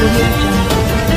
audio jungle.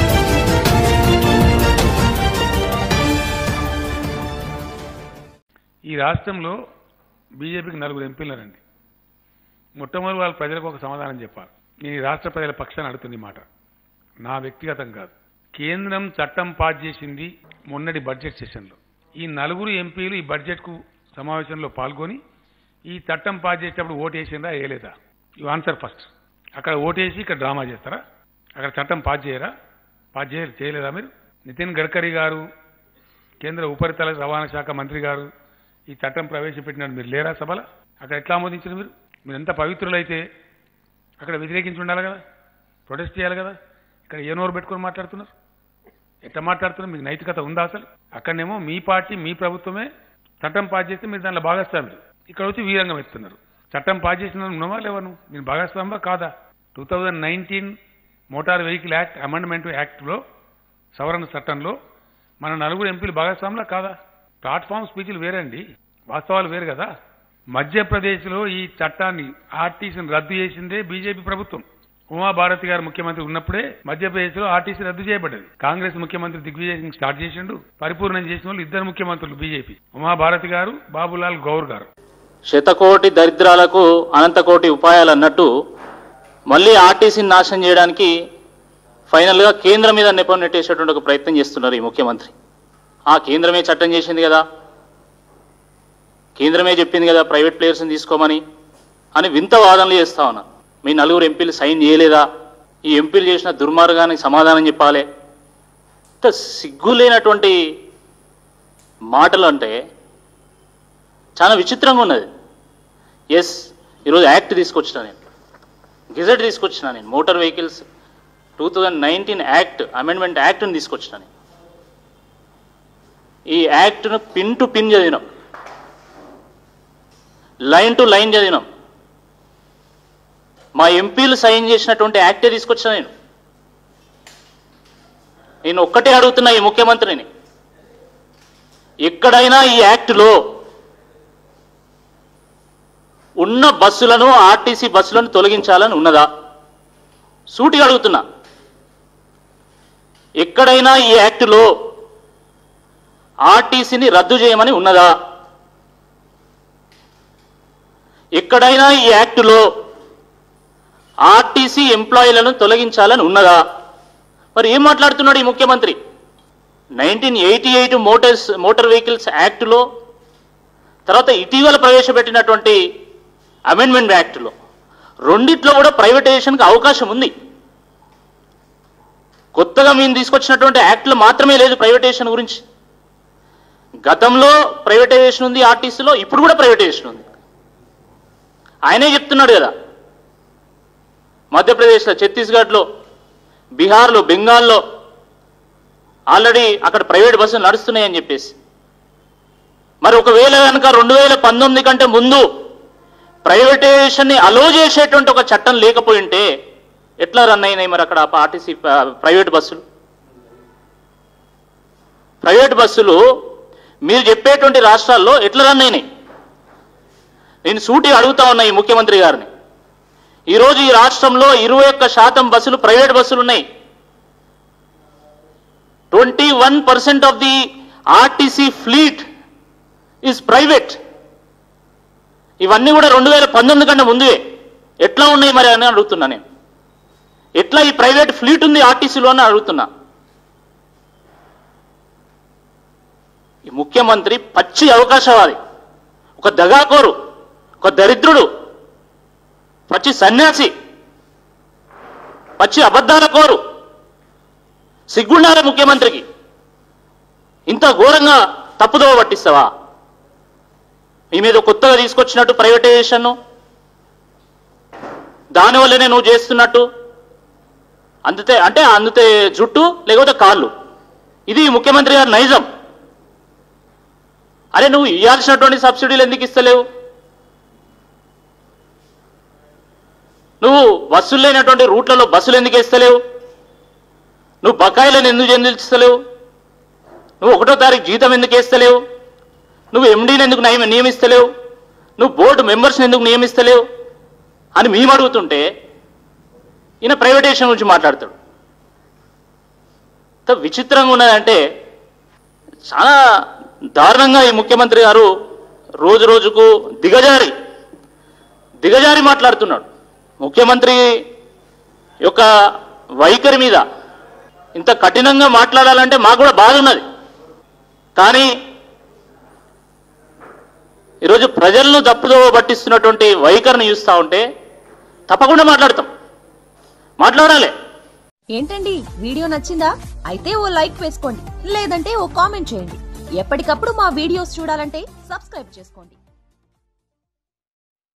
ఈ రాష్ట్రంలో బీజేపీకి నలుగురు ఎంపీలనండి మొట్టమొదటి వాళ్ళ ప్రజలకు ఒక సమాధానం చెప్పాలి నేను ఈ రాష్ట్ర ప్రజల పక్షాన్ని అడుగుతుంది ఈ మాట నా వ్యక్తిగతం కాదు కేంద్రం చట్టం పాస్ చేసింది మొన్నటి బడ్జెట్ సెషన్లో ఈ నలుగురు ఎంపీలు ఈ బడ్జెట్కు సమావేశంలో పాల్గొని ఈ చట్టం పాస్ చేసేటప్పుడు ఓటు వేసిందా వేయలేదా యు ఆన్సర్ ఫస్ట్ అక్కడ ఓటేసి ఇక్కడ డ్రామా చేస్తారా అక్కడ చట్టం పాస్ చేయరా పాస్ చేయ చేయలేదా మీరు నితిన్ గడ్కరీ గారు కేంద్ర ఉపరితల రవాణా శాఖ మంత్రి గారు ఈ చట్టం ప్రవేశపెట్టినట్టు మీరు లేరా సభలో అక్కడ ఎట్లా ఆమోదించారు మీరు మీరు ఎంత పవిత్రులైతే అక్కడ వ్యతిరేకించి ఉండాలి కదా ప్రొటెస్ట్ చేయాలి కదా ఇక్కడ ఏ నోరు పెట్టుకొని మాట్లాడుతున్నారు ఎట్లా మాట్లాడుతున్నారు మీకు నైతికత ఉందా అసలు అక్కడనేమో మీ పార్టీ మీ ప్రభుత్వమే చట్టం పాస్ చేస్తే మీరు దాంట్లో భాగస్వాములు ఇక్కడ వచ్చి వీరంగం ఎత్తున్నారు చట్టం పాస్ చేసిన ఉన్నావా లేవను నేను భాగస్వామా కాదా two thousand nineteen motor vehicle act amendment యాక్ట్లో సవరణ చట్టంలో మన నలుగురు ఎంపీలు భాగస్వాములా కాదా ప్లాట్ఫామ్ స్పీచ్లు వేరండి వాస్తవాలు వేరు కదా మధ్యప్రదేశ్లో ఈ చట్టాన్ని ఆర్టీసీని రద్దు చేసిందే బీజేపీ ప్రభుత్వం ఉమాభారతి గారు ముఖ్యమంత్రి ఉన్నప్పుడే మధ్యప్రదేశ్లో ఆర్టీసీ రద్దు చేయబడ్డది కాంగ్రెస్ ముఖ్యమంత్రి దిగ్విజయ్ సింగ్ స్టార్ట్ చేసిండు పరిపూర్ణం చేసిన వాళ్ళు ఇద్దరు ముఖ్యమంత్రులు బీజేపీ ఉమాభారతి గారు బాబులాల్ గౌర్ గారు శతకోటి దరిద్రాలకు అనంతకోటి ఉపాయాలు అన్నట్టు మళ్ళీ ఆర్టీసీని నాశనం చేయడానికి ఫైనల్గా కేంద్రం మీద నెపం నెట్టేసేటువంటి ఒక ప్రయత్నం చేస్తున్నారు ఈ ముఖ్యమంత్రి ఆ కేంద్రమే చట్టం చేసింది కదా కేంద్రమే చెప్పింది కదా ప్రైవేట్ ప్లేయర్స్ని తీసుకోమని అని వింత వాదనలు చేస్తా ఉన్నారు మీ నలుగురు ఎంపీలు సైన్ చేయలేదా ఈ ఎంపీలు చేసిన దుర్మార్గానికి సమాధానం చెప్పాలి ఇంత సిగ్గులేనటువంటి మాటలు అంటే చాలా విచిత్రంగా ఉన్నది ఎస్ ఈరోజు యాక్ట్ తీసుకొచ్చిన నేను గెజెట్ తీసుకొచ్చిన నేను motor vehicles two thousand nineteen act amendment యాక్ట్ని తీసుకొచ్చిన నేను ఈ యాక్ట్ను పిన్ టు పిన్ చదివినాం లైన్ టు లైన్ చదివినాం మా ఎంపీలు సైన్ చేసినటువంటి యాక్టే తీసుకొచ్చిన నేను నేను ఒక్కటే అడుగుతున్నా ఈ ముఖ్యమంత్రిని ఎక్కడైనా ఈ యాక్టులో ఉన్న బస్సులను ఆర్టీసీ బస్సులను తొలగించాలని ఉన్నదా సూటిగా అడుగుతున్నా ఎక్కడైనా ఈ యాక్టులో ఆర్టీసీని రద్దు చేయమని ఉన్నదా ఎక్కడైనా ఈ యాక్టులో ఆర్టీసీ ఎంప్లాయీలను తొలగించాలని ఉన్నదా మరి ఏం మాట్లాడుతున్నాడు ఈ ముఖ్యమంత్రి nineteen eighty eight motors motor vehicles యాక్టులో తర్వాత ఇటీవల ప్రవేశపెట్టినటువంటి అమెండ్మెంట్ యాక్ట్లో రెండిట్లో కూడా ప్రైవేటైజేషన్కి అవకాశం ఉంది కొత్తగా మేము తీసుకొచ్చినటువంటి యాక్ట్లో మాత్రమే లేదు ప్రైవేటైజేషన్ గురించి గతంలో ప్రైవేటైజేషన్ ఉంది ఆర్టీసీలో ఇప్పుడు కూడా ప్రైవేటైజేషన్ ఉంది ఆయనే చెప్తున్నాడు కదా మధ్యప్రదేశ్లో ఛత్తీస్గఢ్లో బీహార్లో బెంగాల్లో ఆల్రెడీ అక్కడ ప్రైవేట్ బస్సులు నడుస్తున్నాయని చెప్పేసి మరి ఒకవేళ కనుక రెండు వేల పంతొమ్మిది కంటే ముందు ప్రైవేటైజేషన్ని అలో చేసేటువంటి ఒక చట్టం లేకపోయి ఉంటే ఎట్లా రన్ అయినాయి మరి అక్కడ ఆర్టీసీ ప్రైవేట్ బస్సులు ప్రైవేట్ బస్సులు మీరు చెప్పేటువంటి రాష్ట్రాల్లో ఎట్లా రన్ అయినాయి నేను సూటి అడుగుతా ఉన్నా ఈ ముఖ్యమంత్రి గారిని ఈరోజు ఈ రాష్ట్రంలో ఇరవై ఒక్క శాతం బస్సులు ప్రైవేట్ బస్సులు ఉన్నాయి twenty one percent of the RTC fleet is private ఇవన్నీ కూడా రెండు వేల పంతొమ్మిది కంటే ముందువే ఎట్లా ఉన్నాయి మరి అని అడుగుతున్నా నేను ఎట్లా ఈ ప్రైవేట్ ఫ్లీట్ ఉంది ఆర్టీసీలో అని అడుగుతున్నా ఈ ముఖ్యమంత్రి పచ్చి అవకాశవాది ఒక దగాకోరు ఒక దరిద్రుడు పచ్చి సన్యాసి పచ్చి అబద్ధాల కోరు సిగ్గుండాలి ముఖ్యమంత్రికి ఇంత ఘోరంగా తప్పుదోవ పట్టిస్తావా మీ మీద కొత్తగా తీసుకొచ్చినట్టు ప్రైవేటైజేషన్ దానివల్లనే నువ్వు చేస్తున్నట్టు అందుతే అంటే అందుతే జుట్టు లేకపోతే కాళ్ళు ఇది ముఖ్యమంత్రి గారి నైజం అరే నువ్వు ఇవ్వాల్సినటువంటి సబ్సిడీలు ఎందుకు ఇస్తలేవు నువ్వు బస్సులు లేనటువంటి రూట్లలో బస్సులు ఎందుకు ఇస్తలేవు నువ్వు బకాయిలను ఎందుకు చెల్లిస్తలేవు నువ్వు ఒకటో తారీఖు జీతం ఎందుకు వేస్తలేవు నువ్వు ఎండీని ఎందుకు నియమ నియమిస్తలేవు నువ్వు బోర్డు మెంబర్స్ని ఎందుకు నియమిస్తలేవు అని మేము అడుగుతుంటే ఈయన ప్రైవేటైజేషన్ గురించి మాట్లాడతాడు ఇంత విచిత్రంగా ఉన్నదంటే చాలా దారుణంగా ఈ ముఖ్యమంత్రి గారు రోజు రోజుకు దిగజారి దిగజారి మాట్లాడుతున్నాడు ముఖ్యమంత్రి యొక్క వైఖరి మీద ఇంత కఠినంగా మాట్లాడాలంటే మాకు కూడా బాధ ఉన్నది కానీ ఈరోజు ప్రజలను తప్పుదో పట్టిస్తున్నటువంటి వైఖరిని చూస్తూ ఉంటే తప్పకుండా మాట్లాడతాం మాట్లాడాలి ఏంటండి వీడియో నచ్చిందా అయితే ఓ లైక్ వేసుకోండి లేదంటే ఓ కామెంట్ చేయండి ఎప్పటికప్పుడు మా వీడియోస్ చూడాలంటే సబ్స్క్రైబ్ చేసుకోండి